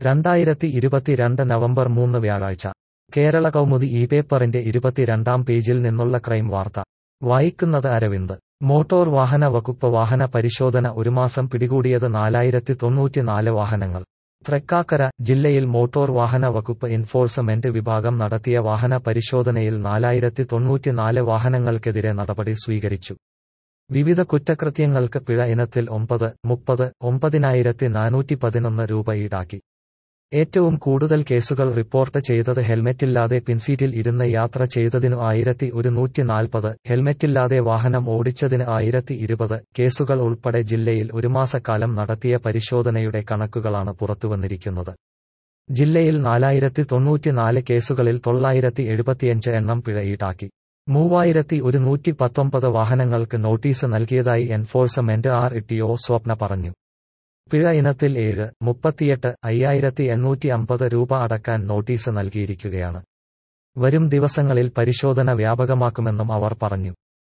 രണ്ടായിരത്തി ഇരുപത്തിരണ്ട് നവംബർ മൂന്ന് വ്യാഴാഴ്ച കേരള കൗമുദി ഈ പേപ്പറിന്റെ ഇരുപത്തിരണ്ടാം പേജിൽ നിന്നുള്ള ക്രൈം വാർത്ത വായിക്കുന്നത് അരവിന്ദ് മോട്ടോർ വാഹന വകുപ്പ് വാഹന പരിശോധന ഒരു മാസം പിടികൂടിയത് നാലായിരത്തി തൊണ്ണൂറ്റിനാല് വാഹനങ്ങൾ തൃക്കാക്കര ജില്ലയിൽ മോട്ടോർ വാഹന വകുപ്പ് എൻഫോഴ്സ്മെന്റ് വിഭാഗം നടത്തിയ വാഹന പരിശോധനയിൽ നാലായിരത്തി തൊണ്ണൂറ്റിനാല് വാഹനങ്ങൾക്കെതിരെ നടപടി സ്വീകരിച്ചു വിവിധ കുറ്റകൃത്യങ്ങൾക്ക് പിഴ ഇനത്തിൽ ഒമ്പത് മുപ്പത് ഒമ്പതിനായിരത്തി നാനൂറ്റി പതിനൊന്ന് രൂപ ഈടാക്കി ഏറ്റവും കൂടുതൽ കേസുകൾ റിപ്പോർട്ട് ചെയ്തത് ഹെൽമെറ്റില്ലാതെ പിൻസീറ്റിൽ ഇരുന്ന് യാത്ര ചെയ്തതിനു ആയിരത്തി ഒരുന്നൂറ്റി നാൽപ്പത് ഹെൽമെറ്റില്ലാതെ വാഹനം ഓടിച്ചതിന് ആയിരത്തി ഇരുപത് കേസുകൾ ഉൾപ്പെടെ ജില്ലയിൽ ഒരു മാസക്കാലം നടത്തിയ പരിശോധനയുടെ കണക്കുകളാണ് പുറത്തുവന്നിരിക്കുന്നത് ജില്ലയിൽ നാലായിരത്തി തൊണ്ണൂറ്റിനാല് കേസുകളിൽ തൊള്ളായിരത്തി എഴുപത്തിയഞ്ച് എണ്ണം പിഴ ഈടാക്കി മൂവായിരത്തി ഒരുന്നൂറ്റി പത്തൊമ്പത് വാഹനങ്ങൾക്ക് നോട്ടീസ് നൽകിയതായി എൻഫോഴ്സ്മെന്റ് ആർ ഇട്ടിഒ സ്വപ്ന പറഞ്ഞു പിഴ ഇനത്തിൽ ഏഴ് മുപ്പത്തിയെട്ട് അയ്യായിരത്തി എണ്ണൂറ്റി അമ്പത് രൂപ അടക്കാൻ നോട്ടീസ് നൽകിയിരിക്കുകയാണ് വരും ദിവസങ്ങളിൽ പരിശോധന വ്യാപകമാക്കുമെന്നും അവർ പറഞ്ഞു